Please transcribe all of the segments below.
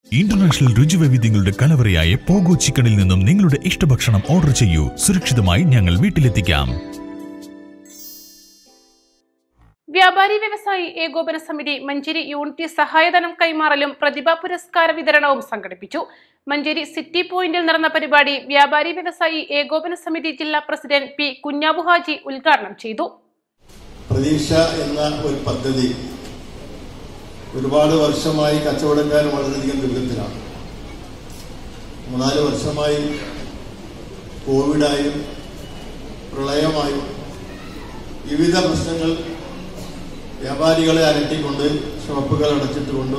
international രുചിവൈവിധ്യങ്ങളുടെ കലവറയായ pogo ചിക്കനിൽ നിന്നും നിങ്ങളുടെ ഇഷ്ടഭക്ഷണം ഓർഡർ ചെയ്യൂ സുരക്ഷിതമായി ഞങ്ങൾ വീട്ടിലെത്തിക്കാം വ്യാപാരി വ്യവസായി ഏകോപന സമിതി മഞ്ചേരി യൂണിറ്റ് സഹായധനം കൈമാറലും പ്രതിഭാ പുരസ്കാര വിതരണവും സംഘടിപ്പിച്ചു മഞ്ചേരി സിറ്റി പോയിന്റിൽ നടന്ന പരിപാടി വ്യാപാരി വ്യവസായി ഏകോപന സമിതി ജില്ലാ പ്രസിഡന്റ് പി കുഞ്ഞാബു ഹാജി ഉദ്ഘാടനം ചെയ്തു പ്രതീക്ഷ എന്ന ഒരു പദ്ധതി ഒരുപാട് വർഷമായി കച്ചവടക്കാർ വളരെയധികം ദുരിതത്തിലാണ് മൂന്നാല് വർഷമായി കോവിഡായും പ്രളയമായും വിവിധ പ്രശ്നങ്ങൾ വ്യാപാരികളെ അലട്ടിക്കൊണ്ട് ഷോപ്പുകൾ അടച്ചിട്ടുകൊണ്ടും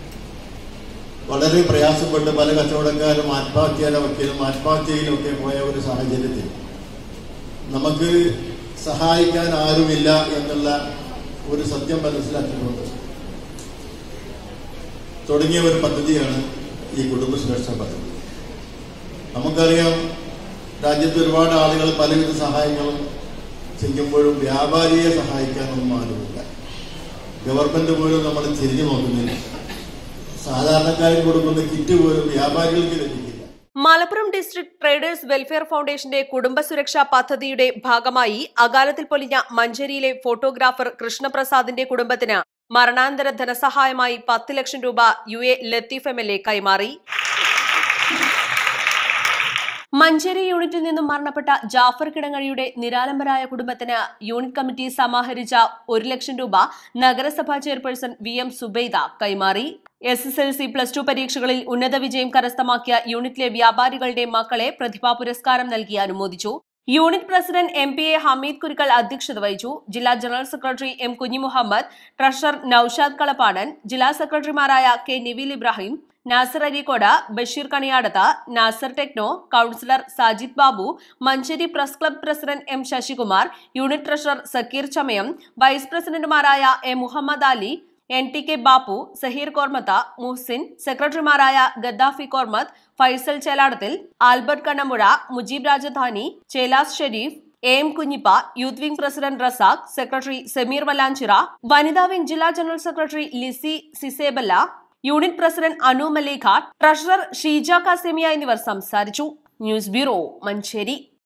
വളരെ പ്രയാസപ്പെട്ട് പല കച്ചവടക്കാരും ആത്മഹത്യയുടെ വക്കീലും ആത്മഹത്യയിലൊക്കെ പോയ ഒരു സാഹചര്യത്തിൽ നമുക്ക് സഹായിക്കാൻ ആരുമില്ല എന്നുള്ള ഒരു സത്യം മനസ്സിലാക്കിക്കൊണ്ട് തുടങ്ങിയ ഒരു പദ്ധതിയാണ് ഈ കുടുംബ സുരക്ഷാ പദ്ധതി നമുക്കറിയാം രാജ്യത്ത് ഒരുപാട് ആളുകൾ പലവിധ സഹായങ്ങളും ചെയ്യുമ്പോഴും വ്യാപാരിയെ സഹായിക്കാനൊന്നും ആരുമില്ല ഗവൺമെന്റ് പോലും നമ്മൾ തിരിഞ്ഞു നോക്കുന്നില്ല സാധാരണക്കാർക്ക് കൊടുക്കുന്ന കിറ്റ് പോലും വ്യാപാരികൾക്ക് ലഭിക്കില്ല മലപ്പുറം ഡിസ്ട്രിക്ട് ട്രേഡേഴ്സ് വെൽഫെയർ ഫൗണ്ടേഷന്റെ കുടുംബ സുരക്ഷാ പദ്ധതിയുടെ ഭാഗമായി അകാലത്തിൽ പൊലിഞ്ഞ മഞ്ചേരിയിലെ ഫോട്ടോഗ്രാഫർ കൃഷ്ണപ്രസാദിന്റെ കുടുംബത്തിന് മരണാന്തര ധനസഹായമായി പത്ത് ലക്ഷം രൂപ U A Latheef M L A കൈമാറി മഞ്ചേരി യൂണിറ്റിൽ നിന്നും മരണപ്പെട്ട ജാഫർ കിടങ്ങഴിയുടെ നിരാലംബരായ കുടുംബത്തിന് യൂണിറ്റ് കമ്മിറ്റി സമാഹരിച്ച ഒരു ലക്ഷം രൂപ നഗരസഭാ ചെയർപേഴ്സൺ വി എം സുബൈദ കൈമാറി S S L C plus two പരീക്ഷകളിൽ ഉന്നത വിജയം കരസ്ഥമാക്കിയ യൂണിറ്റിലെ വ്യാപാരികളുടെ മക്കളെ പ്രതിഭാ പുരസ്കാരം നൽകി അനുമോദിച്ചു unit president M P A Hameed Kurukkal അധ്യക്ഷത വഹിച്ചു ജില്ലാ ജനറൽ സെക്രട്ടറി എം കുഞ്ഞി മുഹമ്മദ് ട്രഷറർ നൌഷാദ് കളപ്പാടൻ ജില്ലാ സെക്രട്ടറിമാരായ K Nivil Ibrahim Nasar Areekode Basheer Kaniyadath Nasar techno councillor Sajid Babu Manjeri press club president M Sasikumar unit treasurer Sakeer Chamayam vice പ്രസിഡന്റുമാരായ A Muhammed Ali N T K Bappu Saheer Kormath Muhsin സെക്രട്ടറിമാരായ Gaddafi Kormath Faisal Cheladathil Albert Kannamuzha Mujeeb Rajadhani Chelas Sharif A M Kunhippa youth wing president Razak secretary Sameer Vallanchira വനിതാ വിംഗ് ജില്ലാ ജനറൽ സെക്രട്ടറി ലിസി സിസേബല്ല unit president Anu മലേഖ treasurer Sheeja കാസേമിയ എന്നിവർ സംസാരിച്ചു ന്യൂസ് ബ്യൂറോ മഞ്ചേരി